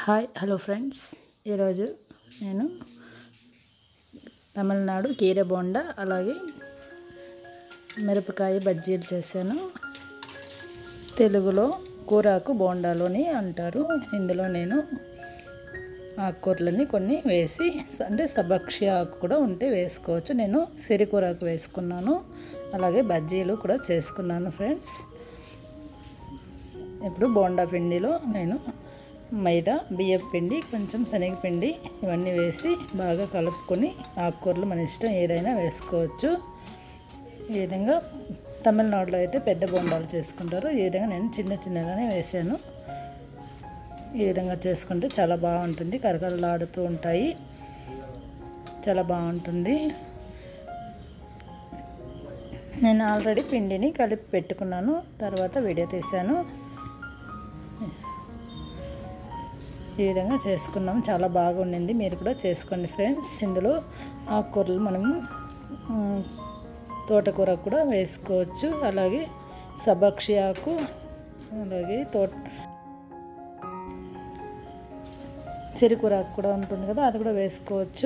Hi hello friends ఈరోజు నేను తమిళనాడు కీర బోండా అలాగే మిరపకాయ బజ్జీలు చేశాను తెలుగులో కూరాకు బోండాలోని అంటారు ఇందులో నేను ఆకుకూరలని కొన్ని వేసి అంటే సబక్షి ఆకు కూడా ఉంటే వేసుకోవచ్చు నేను సిరికూరాకు వేసుకున్నాను అలాగే బజ్జీలు కూడా చేసుకున్నాను ఫ్రెండ్స్ ఇప్పుడు బోండా పిండిలో నేను మైదా బియ్యం పిండి కొంచెం శనగపిండి ఇవన్నీ వేసి బాగా కలుపుకొని ఆకుకూరలు మన ఇష్టం ఏదైనా వేసుకోవచ్చు ఈ విధంగా తమిళనాడులో అయితే పెద్ద బోండాలు చేసుకుంటారు ఈ విధంగా నేను చిన్న చిన్నగానే వేసాను ఈ విధంగా చేసుకుంటే చాలా బాగుంటుంది కరకరలాడుతూ ఉంటాయి చాలా బాగుంటుంది నేను ఆల్రెడీ పిండిని కలిపి పెట్టుకున్నాను తర్వాత వీడియో తీశాను ఈ విధంగా చేసుకున్నాం చాలా బాగుండింది మీరు కూడా చేసుకోండి ఫ్రెండ్స్ ఇందులో ఆకుకూరలు మనము తోటకూర కూడా వేసుకోవచ్చు అలాగే సబక్షి ఆకు అలాగే తోట సిరికూర ఆకు కూడా ఉంటుంది కదా అది కూడా వేసుకోవచ్చు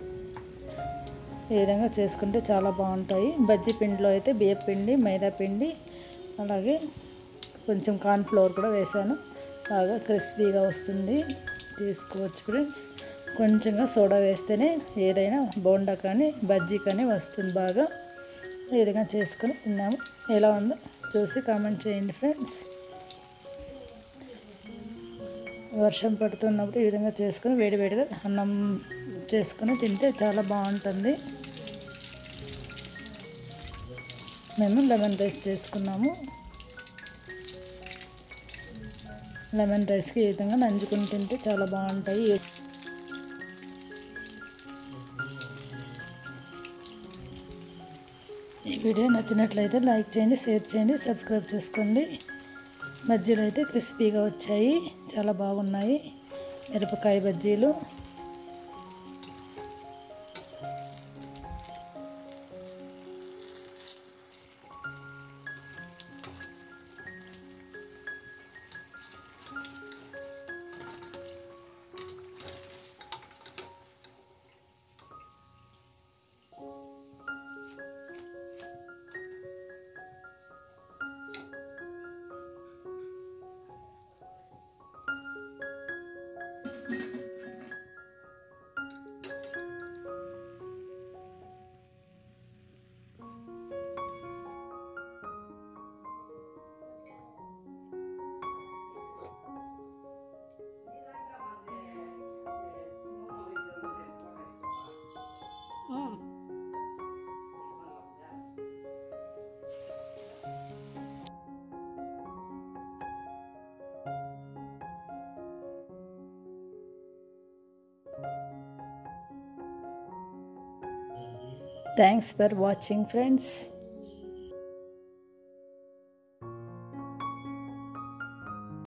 ఈ విధంగా చేసుకుంటే చాలా బాగుంటాయి బజ్జీ పిండిలో అయితే బియ్య పిండి మైదా పిండి అలాగే కొంచెం కార్న్ఫ్లవర్ కూడా వేసాను బాగా క్రిస్పీగా వస్తుంది తీసుకోవచ్చు ఫ్రెండ్స్ కొంచెంగా సోడా వేస్తేనే ఏదైనా బోండా కానీ బజ్జీ కానీ వస్తుంది బాగా ఈ విధంగా చేసుకొని తిన్నాము ఎలా ఉందో చూసి కామెంట్ చేయండి ఫ్రెండ్స్ వర్షం పడుతున్నప్పుడు ఈ విధంగా చేసుకొని వేడివేడిగా అన్నం చేసుకొని తింటే చాలా బాగుంటుంది మేము లెమన్ రైస్ చేసుకున్నాము లెమన్ రైస్కి ఈ విధంగా నంచుకుని తింటే చాలా బాగుంటాయి ఈ వీడియో నచ్చినట్లయితే లైక్ చేయండి షేర్ చేయండి సబ్స్క్రైబ్ చేసుకోండి బజ్జీలు అయితే క్రిస్పీగా వచ్చాయి చాలా బాగున్నాయి మిరపకాయ బజ్జీలు Thanks for watching friends.